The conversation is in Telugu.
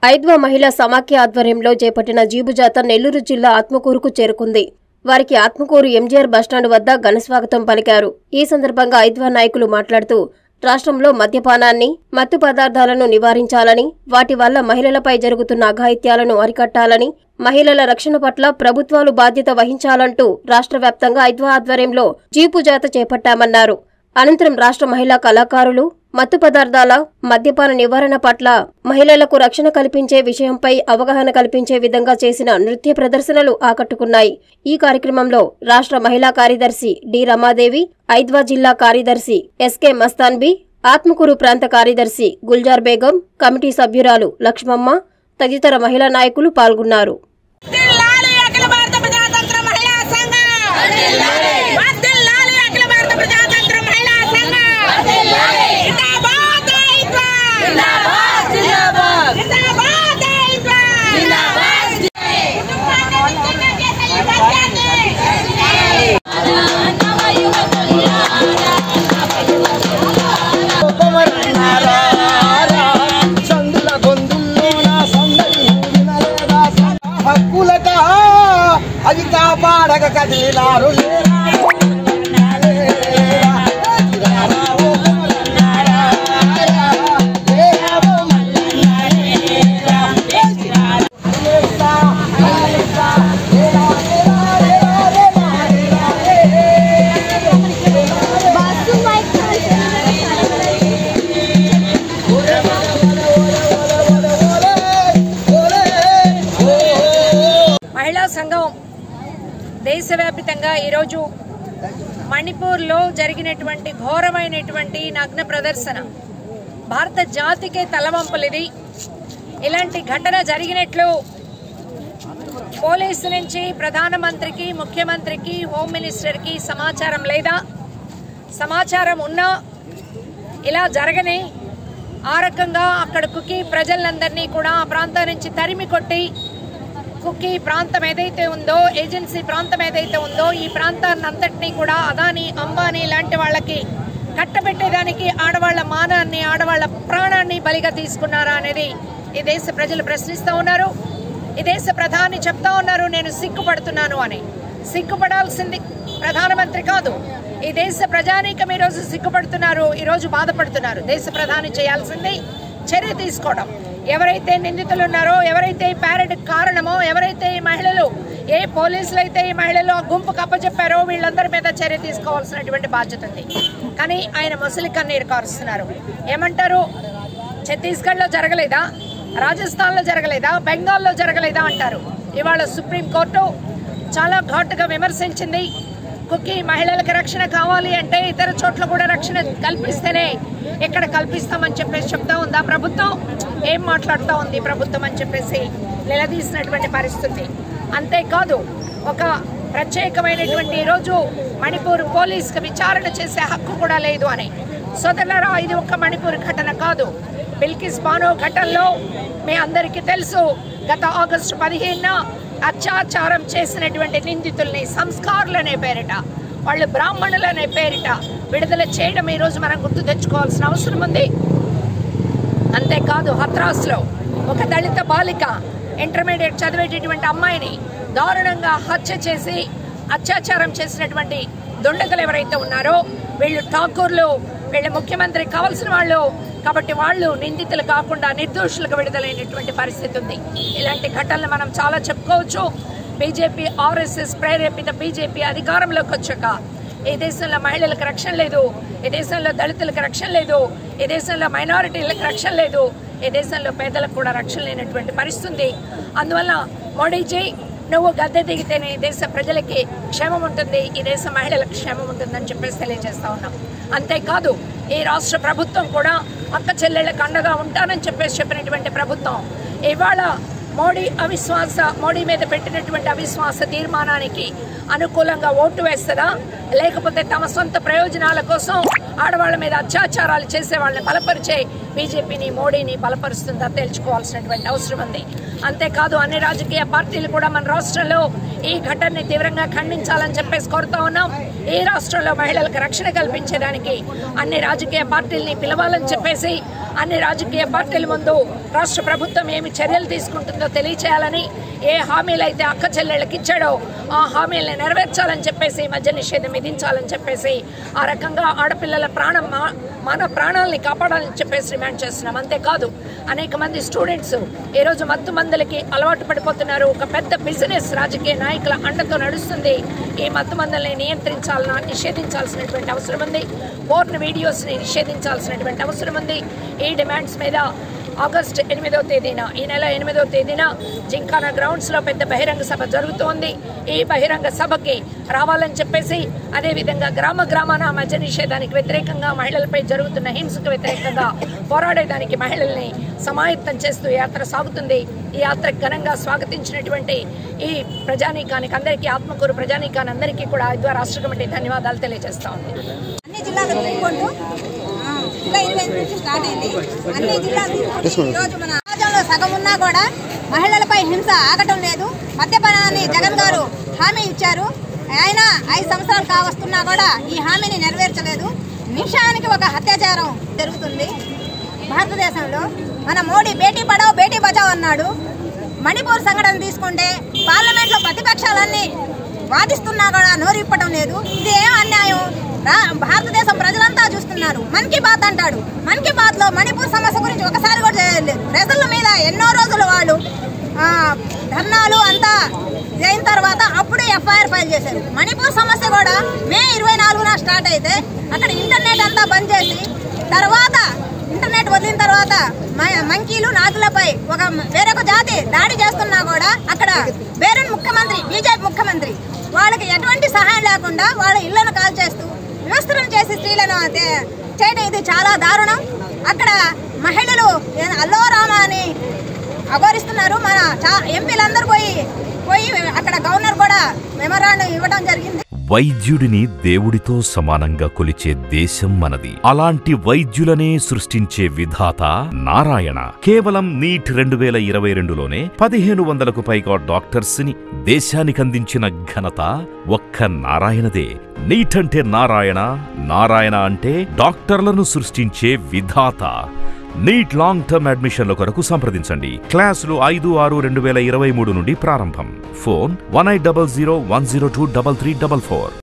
ఐద్వా మహిళా సమాఖ్య ఆధ్వర్యంలో చేపట్టిన జీబు జాతర నెల్లూరు జిల్లా ఆత్మకూరుకు చేరుకుంది వారికి ఆత్మకూరు ఎంజీఆర్ బస్టాండ్ వద్ద ఘనస్వాగతం పలికారు ఈ సందర్భంగా ఐద్వా నాయకులు మాట్లాడుతూ రాష్ట్రంలో మద్యపానాన్ని మత్తు పదార్థాలను నివారించాలని వాటి వల్ల మహిళలపై జరుగుతున్న అఘాయిత్యాలను అరికట్టాలని మహిళల రక్షణ పట్ల ప్రభుత్వాలు బాధ్యత వహించాలంటూ రాష్ట్ర వ్యాప్తంగా ఐద్వా ఆధ్వర్యంలో జీపు జాత చేపట్టామన్నారు అనంతరం రాష్ట్ర మహిళా కళాకారులు మత్తు పదార్థాల మద్యపాన నివారణ పట్ల మహిళలకు రక్షణ కల్పించే విషయంపై అవగాహన కల్పించే విధంగా చేసిన నృత్య ప్రదర్శనలు ఆకట్టుకున్నాయి ఈ కార్యక్రమంలో రాష్ట్ర మహిళా కార్యదర్శి డి రమాదేవి ఐద్వా జిల్లా కార్యదర్శి ఎస్కే మస్తాన్బి ఆత్మకూరు ప్రాంత కార్యదర్శి గుల్జార్ బేగం కమిటీ సభ్యురాలు లక్ష్మమ్మ తదితర మహిళా నాయకులు పాల్గొన్నారు వర్ధిల్లాలి అఖిల భారత ప్రజాతంత్ర మహిళా సంఘం వర్ధిల్లాలి అఖిల భారత ప్రజాతంత్ర మహిళా సంఘం జిందాబాద్ ఐద్వా జిందాబాద్ ఐద్వా కుటుంబాన్ని విచ్ఛిన్నం చేసే ఈ పథకాన్ని సందుల గొంతుల్లోన సందడి ఊరినలేదా హక్కులట అది కాపాడక కదిలినారు లేరా? లేరా? ఓ కొమరన్నారా? లేరా ఓ మల్లన్నారా? లేస్తా, లేస్తా, లేరా, లేరా, లేరా, లేరా, లేరా, మహిళా సంఘం దేశవ్యాపితంగా ఈరోజు మణిపూర్లో జరిగినటువంటి ఘోరమైనటువంటి నగ్న ప్రదర్శన భారత జాతికే తలవంపులిది ఇలాంటి ఘటన జరిగినట్లు పోలీసు నుంచి ప్రధానమంత్రికి ముఖ్యమంత్రికి హోమ్ మినిస్టర్కి సమాచారం లేదా సమాచారం ఉన్నా ఇలా జరగని ఆ రకంగా అక్కడ కుకీ ప్రజలందరినీ కూడా ఆ ప్రాంతం నుంచి తరిమి కొట్టి కుకీ ప్రాంతం ఏదైతే ఉందో ఏజెన్సీ ప్రాంతం ఏదైతే ఉందో ఈ ప్రాంతాన్ని అంతటినీ కూడా అదాని అంబానీ లాంటి వాళ్ళకి కట్టబెట్టేదానికి ఆడవాళ్ల మానాన్ని ఆడవాళ్ల ప్రాణాన్ని బలిగా తీసుకున్నారా అనేది ఈ దేశ ప్రజలు ప్రశ్నిస్తూ ఉన్నారు ఈ దేశ ప్రధాని చెప్తా ఉన్నారు నేను సిగ్గుపడుతున్నాను అని సిగ్గుపడాల్సింది ప్రధానమంత్రి కాదు ఈ దేశ ప్రజానీకం ఈ రోజు సిగ్గుపడుతున్నారు ఈ రోజు బాధపడుతున్నారు దేశ ప్రధాని చేయాల్సింది చర్య తీసుకోవడం ఎవరైతే నిందితులు ఉన్నారో ఎవరైతే ఈ ప్యారెడ్ కారణమో ఎవరైతే ఈ మహిళలు ఏ పోలీసులు అయితే ఈ మహిళలు ఆ గుంపుకు అప్పచెప్పారో వీళ్ళందరి మీద చర్య తీసుకోవాల్సినటువంటి బాధ్యత ఉంది కానీ ఆయన ముసలి కన్నీరు కారుస్తున్నారు ఏమంటారు ఛత్తీస్గఢ్లో జరగలేదా రాజస్థాన్లో జరగలేదా బెంగాల్లో జరగలేదా అంటారు ఇవాళ సుప్రీంకోర్టు చాలా ఘాటుగా విమర్శించింది కుక్కీ మహిళలకు రక్షణ కావాలి అంటే ఇతర చోట్ల కూడా రక్షణ కల్పిస్తేనే ఇక్కడ కల్పిస్తామని చెప్పేసి చెప్తా ఉందా ప్రభుత్వం ఏం మాట్లాడుతూ ఉంది ప్రభుత్వం అని చెప్పేసి నిలదీసినటువంటి పరిస్థితి అంతేకాదు ఒక ప్రత్యేకమైనటువంటి ఈరోజు మణిపూర్ పోలీసుకు విచారణ చేసే హక్కు కూడా లేదు అని సోదరులారా ఇది ఒక మణిపూర్ ఘటన కాదు బిల్కిస్ బానో ఘటనలో మీ అందరికీ తెలుసు గత ఆగస్టు పదిహేనున అత్యాచారం చేసినటువంటి నిందితుల్ని సంస్కారులనే పేరిట వాళ్ళు బ్రాహ్మణులనే పేరిట విడుదల చేయడం ఈ రోజు మనం గుర్తు తెచ్చుకోవాల్సిన అవసరం ఉంది అంతేకాదు హత్రాస్లో ఒక దళిత బాలిక ఇంటర్మీడియట్ చదివేటటువంటి అమ్మాయిని దారుణంగా హత్య చేసి అత్యాచారం చేసినటువంటి దుండగులు ఎవరైతే ఉన్నారో వీళ్ళు ఠాకూర్లు వీళ్ళ ముఖ్యమంత్రి కావాల్సిన వాళ్ళు కాబట్టి వాళ్ళు నిందితులు కాకుండా నిర్దోషులకు విడుదలైనటువంటి పరిస్థితి ఉంది ఇలాంటి ఘటనలు మనం చాలా చెప్పుకోవచ్చు బీజేపీ ఆర్ఎస్ఎస్ ప్రేరేపిత బీజేపీ అధికారంలోకి వచ్చాక ఈ దేశంలో మహిళలకు రక్షణ లేదు ఈ దేశంలో దళితులకు రక్షణ లేదు ఈ దేశంలో మైనారిటీలకు రక్షణ లేదు ఈ దేశంలో పేదలకు కూడా రక్షణ లేనటువంటి పరిస్థితి ఉంది అందువల్ల మోడీజీ నువ్వు గద్దె దిగితేనే ఈ దేశ ప్రజలకి క్షేమం ఉంటుంది ఈ దేశ మహిళలకు క్షేమం ఉంటుందని చెప్పేసి తెలియజేస్తా ఉన్నాం అంతేకాదు ఈ రాష్ట్ర ప్రభుత్వం కూడా అక్క చెల్లెళ్ళకి అండగా ఉంటానని చెప్పేసి చెప్పినటువంటి ప్రభుత్వం ఇవాళ మోడీ అవిశ్వాస మోడీ మీద పెట్టినటువంటి అవిశ్వాస తీర్మానానికి అనుకూలంగా ఓటు వేస్తుందా లేకపోతే తమ సొంత ప్రయోజనాల కోసం ఆడవాళ్ల మీద అత్యాచారాలు చేసే వాళ్ళని బలపరిచే బీజేపీని మోడీని బలపరుస్తుందా తేల్చుకోవాల్సినటువంటి అవసరం ఉంది అంతేకాదు అన్ని రాజకీయ పార్టీలు కూడా మన రాష్ట్రంలో ఈ ఘటనని తీవ్రంగా ఖండించాలని చెప్పేసి కోరుతా ఉన్నాం ఈ రాష్ట్రంలో మహిళలకు రక్షణ కల్పించేదానికి అన్ని రాజకీయ పార్టీల్ని పిలవాలని చెప్పేసి అన్ని రాజకీయ పార్టీల ముందు రాష్ట్ర ప్రభుత్వం ఏమి చర్యలు తీసుకుంటుందో తెలియచేయాలని ఏ హామీలు అయితే అక్క చెల్లెళ్ళకి ఇచ్చాడో ఆ హామీలను నెరవేర్చాలని చెప్పేసి మద్య నిషేధం విధించాలని చెప్పేసి ఆ రకంగా ఆడపిల్లల ప్రాణం మా- మన ప్రాణాలని కాపాడాలని చెప్పేసి డిమాండ్ చేస్తున్నాం అంతేకాదు అనేక మంది స్టూడెంట్స్ ఈ రోజు మత్తు మందులకి అలవాటు పడిపోతున్నారు ఒక పెద్ద బిజినెస్ రాజకీయ నాయకుల అండతో నడుస్తుంది ఈ మత్తు మందుల్ని నియంత్రించాలన్న నిషేధించాల్సినటువంటి అవసరం ఉంది పోర్న్ వీడియోస్ ని నిషేధించాల్సినటువంటి అవసరం ఉంది ఈ డిమాండ్స్ మీద ఆగస్ట్ ఎనిమిదో తేదీన ఈ నెల ఎనిమిదో తేదీన జింకానా గ్రౌండ్స్ లో పెద్ద బహిరంగ సభ జరుగుతోంది ఈ బహిరంగ సభకి రావాలని చెప్పేసి అదే విధంగా గ్రామ గ్రామాన మద్య నిషేధానికి వ్యతిరేకంగా మహిళలపై జరుగుతున్న హింసకు వ్యతిరేకంగా పోరాడేదానికి మహిళల్ని సమాయత్తం చేస్తూ ఈ యాత్ర సాగుతుంది ఈ యాత్ర ఘనంగా స్వాగతించినటువంటి ఈ ప్రజానీకానికి అందరికీ ఆత్మకూరు ప్రజానీకాన్ని అందరికీ కూడా ద్వారా రాష్ట్ర కమిటీ ధన్యవాదాలు తెలియజేస్తా ఉంది అన్ని జిల్లాలు తిరుగుకుంటూ ఆ, జూలై ఇరవై ఎనిమిది నుంచి స్టార్ట్ అయింది అన్ని జిల్లాలు తిరుగుకుంటూ ఈరోజు మన సమాజంలో సగం ఉన్నా కూడా మహిళలపై హింస ఆగటం లేదు మద్యపానాన్ని జగన్ గారు హామీ ఇచ్చారు ఆయన ఐదు సంవత్సరాలు కావస్తున్నా కూడా ఈ హామీని నెరవేర్చలేదు నిమిషానికి ఒక అత్యాచారం జరుగుతుంది భారతదేశంలో మన మోడీ బేటీ పడావ్ బేటీ బచావ్ అన్నాడు మణిపూర్ సంఘటన తీసుకుంటే పార్లమెంట్లో ప్రతిపక్షాలన్నీ వాదిస్తున్నా కూడా నోరిప్పడం లేదు ఇది ఏం అన్యాయం రా- భారతదేశం ప్రజలంతా చూస్తున్నారు మన్ కీ బాత్ అంటాడు మన్ కీ బాత్ లో మణిపూర్ సమస్య గురించి ఒకసారి కూడా చేయలేదు ప్రజల మీద ఎన్నో రోజులు వాళ్ళు ఆ, ధర్నాలు అంతా అయిన తర్వాత అప్పుడే ఎఫ్ఐఆర్ ఫైల్ చేశారు మణిపూర్ సమస్య కూడా మే ఇరవై నాలుగున స్టార్ట్ అయితే అక్కడ ఇంటర్నెట్ అంతా బంద్ చేసి తర్వాత ఇంటర్నెట్ వదిలిన తర్వాత మ- మంకీలు నాగులపై ఒక వేరొక జాతి దాడి చేస్తున్నా కూడా అక్కడ వేరే ముఖ్యమంత్రి బీజేపీ ముఖ్యమంత్రి వాళ్ళకి ఎటువంటి సహాయం లేకుండా వాళ్ళ ఇళ్లను కాల్ చేస్తూ వివస్త్రం చేసి స్త్రీలను తే- చేయడం ఇది చాలా దారుణం అక్కడ మహిళలు ఏ- అల్లో రామ అని అఘోరిస్తున్నారు మన చా- ఎంపీలందరూ పోయి పోయి అక్కడ గవర్నర్ కూడా మెమరాండం ఇవ్వడం జరిగింది వైద్యుడిని దేవుడితో సమానంగా కొలిచే దేశం మనది అలాంటి వైద్యులనే సృష్టించే విధాత నారాయణ కేవలం నీట్ రెండు వేల ఇరవై రెండులోనే పదిహేను వందలకు పైగా డాక్టర్స్ ని దేశానికందించిన ఘనత ఒక్క నారాయణదే నీట్ అంటే నారాయణ నారాయణ అంటే డాక్టర్లను సృష్టించే విధాత నీట్ లాంగ్ టర్మ్ అడ్మిషన్ల కొరకు సంప్రదించండి క్లాసులు ఐదు ఆరు రెండు వేల ఇరవై మూడు నుండి ప్రారంభం phone one eight double zero one zero two double three double four